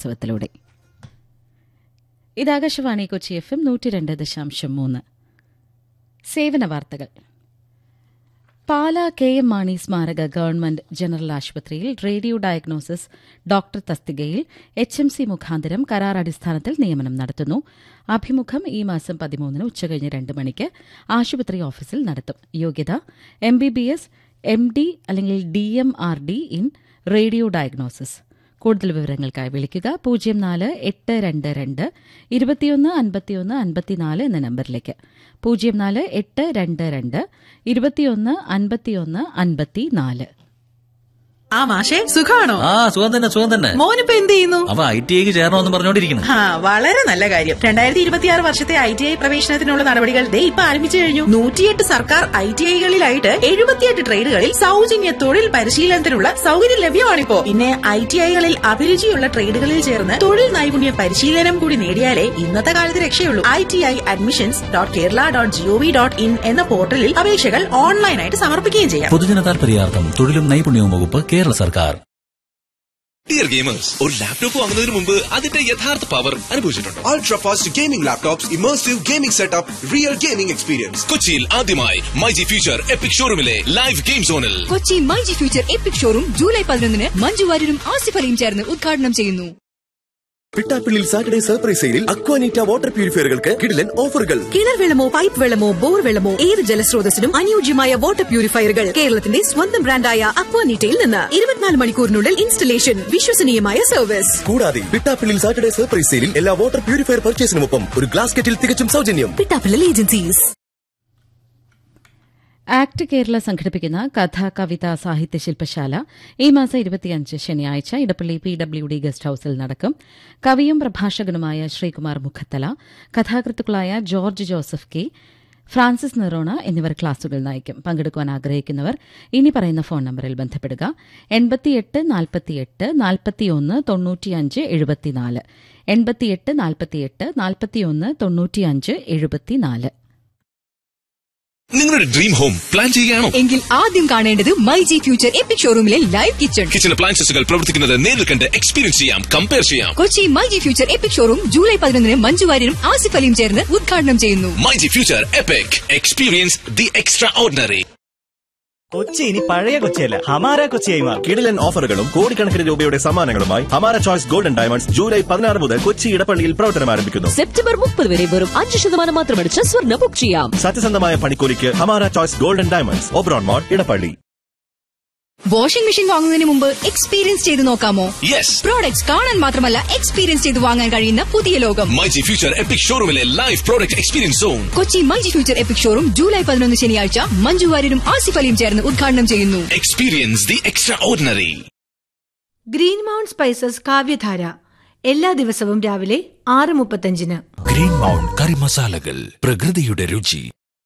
കലോത്സവത്തിലൂടെ ഇത് Akashvani Kochi F M നൂറ്റി രണ്ട് ദശാംശം മൂന്ന് സേവന വാർത്തകൾ പാല കെ എം മാണി സ്മാരക ഗവൺമെന്റ് ജനറൽ ആശുപത്രിയിൽ റേഡിയോ ഡയഗ്നോസിസ് ഡോക്ടർ തസ്തികയിൽ എച്ച് എം സി മുഖാന്തരം കരാർ അടിസ്ഥാനത്തിൽ നിയമനം നടത്തുന്നു അഭിമുഖം ഈ മാസം പതിമൂന്നിന് ഉച്ചകഴിഞ്ഞ് രണ്ട് മണിക്ക് ആശുപത്രി ഓഫീസിൽ നടത്തും യോഗ്യത M B B S M D അല്ലെങ്കിൽ D M R D in radio diagnosis കൂടുതൽ വിവരങ്ങൾക്കായി വിളിക്കുക പൂജ്യം നാല് എട്ട് രണ്ട് രണ്ട് ഇരുപത്തിയൊന്ന് അൻപത്തിയൊന്ന് അൻപത്തിനാല് എന്ന നമ്പറിലേക്ക് പൂജ്യം നാല് എട്ട് രണ്ട് രണ്ട് ഇരുപത്തിയൊന്ന് അൻപത്തിയൊന്ന് അൻപത്തിനാല് ആ മാഷെ സുഖാണോ ആ സുഖം തന്നെ സുഖം തന്നെ മോനിപ്പോ എന്ത് ചെയ്യുന്നു അവ ഐ ടി ഐക്ക് ചേരണമെന്ന് പറഞ്ഞോണ്ടിരിക്കുന്നു ആ വളരെ നല്ല കാര്യം രണ്ടായിരത്തി ഇരുപത്തിയാറ് വർഷത്തെ ഐ ടി ഐ പ്രവേശനത്തിനുള്ള നടപടികൾ ദേ ഇപ്പൊ ആരംഭിച്ചു കഴിഞ്ഞു നൂറ്റിയെട്ട് സർക്കാർ ഐ ടി ഐകളിലായിട്ട് എഴുപത്തിയെട്ട് ട്രേഡുകളിൽ സൗജന്യ തൊഴിൽ പരിശീലനത്തിനുള്ള സൗകര്യം ലഭ്യമാണിപ്പോ പിന്നെ ഐ ടി ഐകളിൽ അഭിരുചിയുള്ള ട്രേഡുകളിൽ ചേർന്ന് തൊഴിൽ നൈപുണ്യ പരിശീലനം കൂടി നേടിയാലേ ഇന്നത്തെ കാലത്ത് രക്ഷയുള്ളൂ I T I admissions dot Kerala dot GOV dot in എന്ന പോർട്ടലിൽ അപേക്ഷകൾ ഓൺലൈനായിട്ട് സമർപ്പിക്കുകയും ചെയ്യാം പൊതുജന താൽപര്യാർത്ഥം തൊഴിലും നൈപുണ്യവും വകുപ്പ് കേരള സർക്കാർ ഡിയർ ഗെയിമേഴ്സ് ഒരു ലാപ്ടോപ്പ് വാങ്ങുന്നതിന് മുമ്പ് അതിന്റെ യഥാർത്ഥ പവർ അനുഭവിച്ചിട്ടുണ്ടോ Ultra fast gaming laptops, immersive gaming setup, real gaming experience. കൊച്ചിയിൽ ആദ്യമായി മൈജി ഫ്യൂച്ചർ എപ്പിക് ഷോറൂമിലെ ലൈവ് ഗെയിം സോണിൽ Kochi myG future epic showroom July പതിനൊന്നിന് മഞ്ജു വാര്യരും ആസിഫ് അലിയും ചേർന്ന് ഉദ്ഘാടനം ചെയ്യുന്നു പിട്ടാപ്പിള്ളിൽ സാറ്റർഡേ സർപ്രൈസ് സെയിലിൽ അക്വാനീറ്റ വാട്ടർ പ്യൂരിഫയറുകൾക്ക് കിടിലൻ ഓഫറുകൾ കിണർ വെള്ളമോ പൈപ്പ് വെള്ളമോ ബോർ വെള്ളമോ ഏത് ജലസ്രോതസ്സിനും അനുയോജ്യമായ വാട്ടർ പ്യൂരിഫയറുകൾ കേരളത്തിന്റെ സ്വന്തം ബ്രാൻഡായ അക്വാനീറ്റയിൽ നിന്ന് ഇരുപത്തിനാല് മണിക്കൂറിനുള്ളിൽ ഇൻസ്റ്റലേഷൻ വിശ്വസനീയമായ സർവീസ് കൂടാതെ പിട്ടാപ്പിള്ളിൽ സാറ്റർഡേ സർപ്രൈസ് സെയിലിൽ എല്ലാ വാട്ടർ പ്യൂരിഫയർ പർച്ചേസിനുമൊപ്പം ഒരു ഗ്ലാസ് കെറ്റിൽ തികച്ചും സൗജന്യം പിട്ടാപ്പിള്ളൽ ഏജൻസീസ് ആക്ട് കേരള സംഘടിപ്പിക്കുന്ന കഥ കവിത സാഹിത്യ ശില്പശാല ഈ മാസം ഇരുപത്തിയഞ്ച് ശനിയാഴ്ച Edappally P W D guest ഹൌസിൽ നടക്കും കവിയും പ്രഭാഷകനുമായ ശ്രീകുമാർ മുഖത്തല കഥാകൃത്തുക്കളായ ജോർജ് ജോസഫ് കെ ഫ്രാൻസിസ് നെറോണ എന്നിവർ ക്ലാസുകൾ നയിക്കും പങ്കെടുക്കുവാൻ ആഗ്രഹിക്കുന്നവർ ഇനി പറയുന്ന ഫോൺ നമ്പറിൽ ബന്ധപ്പെടുക എൺപത്തിയെട്ട് നാൽപ്പത്തിയെട്ട് നാൽപ്പത്തിയൊന്ന് തൊണ്ണൂറ്റിയഞ്ച് എഴുപത്തിനാല് എൺപത്തിയെട്ട് നാൽപ്പത്തിയെട്ട് നാൽപ്പത്തിയൊന്ന് തൊണ്ണൂറ്റിയഞ്ച് എഴുപത്തിനാല് നിങ്ങളുടെ ഡ്രീം ഹോം പ്ലാൻ ചെയ്യുകയാണോ എങ്കിൽ ആദ്യം കാണേണ്ടത് മൈജി ഫ്യൂച്ചർ എപ്പിക് ഷോറൂമിലെ ലൈവ് കിച്ചൺ കിച്ചൺ അപ്ലയൻസസുകൾ പ്രവർത്തിക്കുന്നത് നേരിൽ കണ്ട് എക്സ്പീരിയൻസ് ചെയ്യാം കമ്പയർ ചെയ്യാം Kochi myG future epic showroom July പതിനൊന്നിന് മഞ്ജു വാര്യരും ആസിഫ് അലിയും ചേർന്ന് ഉദ്ഘാടനം ചെയ്യുന്നു myG future epic experience the extraordinary Kochi ഇനി പഴയ കൊച്ചിയല്ല ഹമാര കൊച്ചിയായി മാറും കിടിലൻ ഓഫറുകളും കോടിക്കണക്കിന് രൂപയുടെ സമ്മാനങ്ങളുമായി ഹമാര ചോയ്സ് ഗോൾഡൻ ഡയമണ്ട്സ് ജൂലൈ പതിനാറ് മുതൽ കൊച്ചി ഇടപ്പള്ളിയിൽ പ്രവർത്തനം ആരംഭിക്കുന്നു സെപ്റ്റംബർ മുപ്പത് വരെ വെറും അഞ്ച് ശതമാനം മാത്രം അടിച്ച് സ്വർണ്ണ ബുക്ക് ചെയ്യാം സത്യസന്ധമായ പണിക്കൂലിക്ക് Hamara choice golden diamonds Oberon mall Edappally washing machine വാങ്ങുന്നതിന് മുമ്പ് എക്സ്പീരിയൻസ് ചെയ്ത് നോക്കാമോ യെസ് പ്രോഡക്ട്സ് കാണാൻ മാത്രമല്ല എക്സ്പീരിയൻസ് ചെയ്ത് വാങ്ങാൻ കഴിയുന്ന പുതിയ ലോകം മൈജി ഫ്യൂച്ചർ എപ്പിക് ഷോറൂമിലെ live product experience zone Kochi myG future epic showroom July പതിനൊന്ന് ശനിയാഴ്ച മഞ്ജു വാര്യരും ആസിഫ് അലിയും ചേർന്ന് ഉദ്ഘാടനം ചെയ്യുന്നു experience the extraordinary green mount spices Kavyadhara എല്ലാ ദിവസവും രാവിലെ ആറ് മുപ്പത്തഞ്ചിന് ഗ്രീൻ മൗണ്ട് കറി മസാലകൾ പ്രകൃതിയുടെ രുചി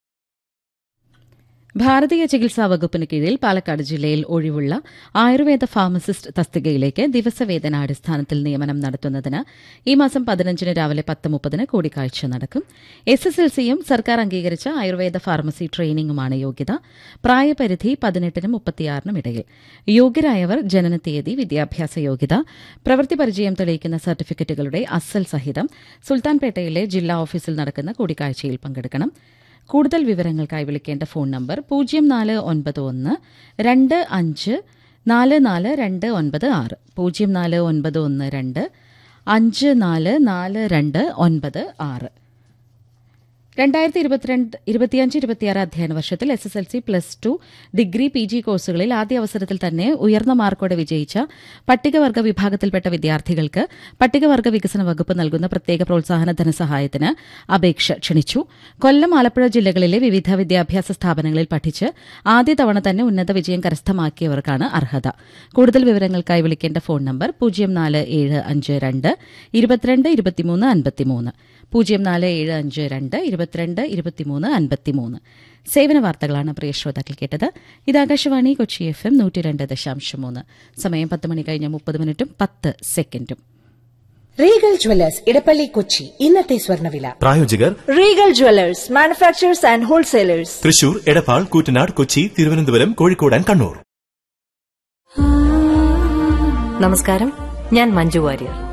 ഭാരതീയ ചികിത്സാ വകുപ്പിന് കീഴിൽ പാലക്കാട് ജില്ലയിൽ ഒഴിവുള്ള ആയുർവേദ ഫാർമസിസ്റ്റ് തസ്തികയിലേക്ക് ദിവസവേതനാടിസ്ഥാനത്തിൽ നിയമനം നടത്തുന്നതിന് ഈ മാസം പതിനഞ്ചിന് രാവിലെ പത്ത് മുപ്പതിന് കൂടിക്കാഴ്ച നടക്കും എസ് എസ് എൽ സിയും സർക്കാർ അംഗീകരിച്ച ആയുർവേദ ഫാർമസി ട്രെയിനിങ്ങുമാണ് യോഗ്യത പ്രായപരിധി പതിനെട്ടിനും മുപ്പത്തിയാറിനും ഇടയിൽ യോഗ്യരായവർ ജനനത്തീയതി വിദ്യാഭ്യാസ യോഗ്യത പ്രവൃത്തി പരിചയം തെളിയിക്കുന്ന സർട്ടിഫിക്കറ്റുകളുടെ അസൽ സഹിതം സുൽത്താൻപേട്ടയിലെ ജില്ലാ ഓഫീസിൽ നടക്കുന്ന കൂടിക്കാഴ്ചയിൽ പങ്കെടുക്കണം കൂടുതൽ വിവരങ്ങൾക്കായി വിളിക്കേണ്ട ഫോൺ നമ്പർ പൂജ്യം നാല് ഒൻപത് ഒന്ന് രണ്ട് അഞ്ച് നാല് നാല് രണ്ട് ഒൻപത് ആറ് പൂജ്യം നാല് ഒൻപത് ഒന്ന് രണ്ട് അഞ്ച് നാല് നാല് രണ്ട് ഒൻപത് ആറ് രണ്ടായിരത്തി ഇരുപത്തിരണ്ട് ഇരുപത്തിയഞ്ച് ഇരുപത്തിയാറ് അധ്യയന വർഷത്തിൽ S S L C plus two degree P G കോഴ്സുകളിൽ ആദ്യ അവസരത്തിൽ തന്നെ ഉയർന്ന മാർക്കോടെ വിജയിച്ച പട്ടികവർഗ വിഭാഗത്തിൽപ്പെട്ട വിദ്യാർത്ഥികൾക്ക് പട്ടികവർഗ വികസന വകുപ്പ് നൽകുന്ന പ്രത്യേക പ്രോത്സാഹന ധനസഹായത്തിന് അപേക്ഷ ക്ഷണിച്ചു കൊല്ലം ആലപ്പുഴ ജില്ലകളിലെ വിവിധ വിദ്യാഭ്യാസ സ്ഥാപനങ്ങളിൽ പഠിച്ച് ആദ്യ തവണ തന്നെ ഉന്നത വിജയം കരസ്ഥമാക്കിയവർക്കാണ് അർഹത കൂടുതൽ വിവരങ്ങൾക്കായി വിളിക്കേണ്ട ഫോൺ നമ്പർ പൂജ്യം നാല് ഏഴ് അഞ്ച് രണ്ട് ഇരുപത്തിരണ്ട് ഇരുപത്തിമൂന്ന് അൻപത്തിമൂന്ന് പൂജ്യം നാല് ഏഴ് അഞ്ച് രണ്ട് ഇരുപത്തിരണ്ട് ഇരുപത്തിമൂന്ന് അൻപത്തിമൂന്ന് സേവന വാർത്തകളാണ് പ്രിയ ശ്രോതാക്കൾ കേട്ടത് ഇത് ആകാശവാണി കൊച്ചി എഫ് എം നൂറ്റി രണ്ട് ദശാംശം മൂന്ന് സമയം പത്ത് മണി കഴിഞ്ഞ മുപ്പത് മിനിറ്റും പത്ത് സെക്കൻഡും റീഗൽ ജ്വല്ലേഴ്സ് ഇടപ്പള്ളി കൊച്ചി ഇന്നത്തെ സ്വർണ്ണവില പ്രായോജകർ Regal jewellers manufacturers and wholesalers Thrissur Edappal Koottanad Kochi Thiruvananthapuram Kozhikode and Kannur നമസ്കാരം ഞാൻ മഞ്ജു വാര്യർ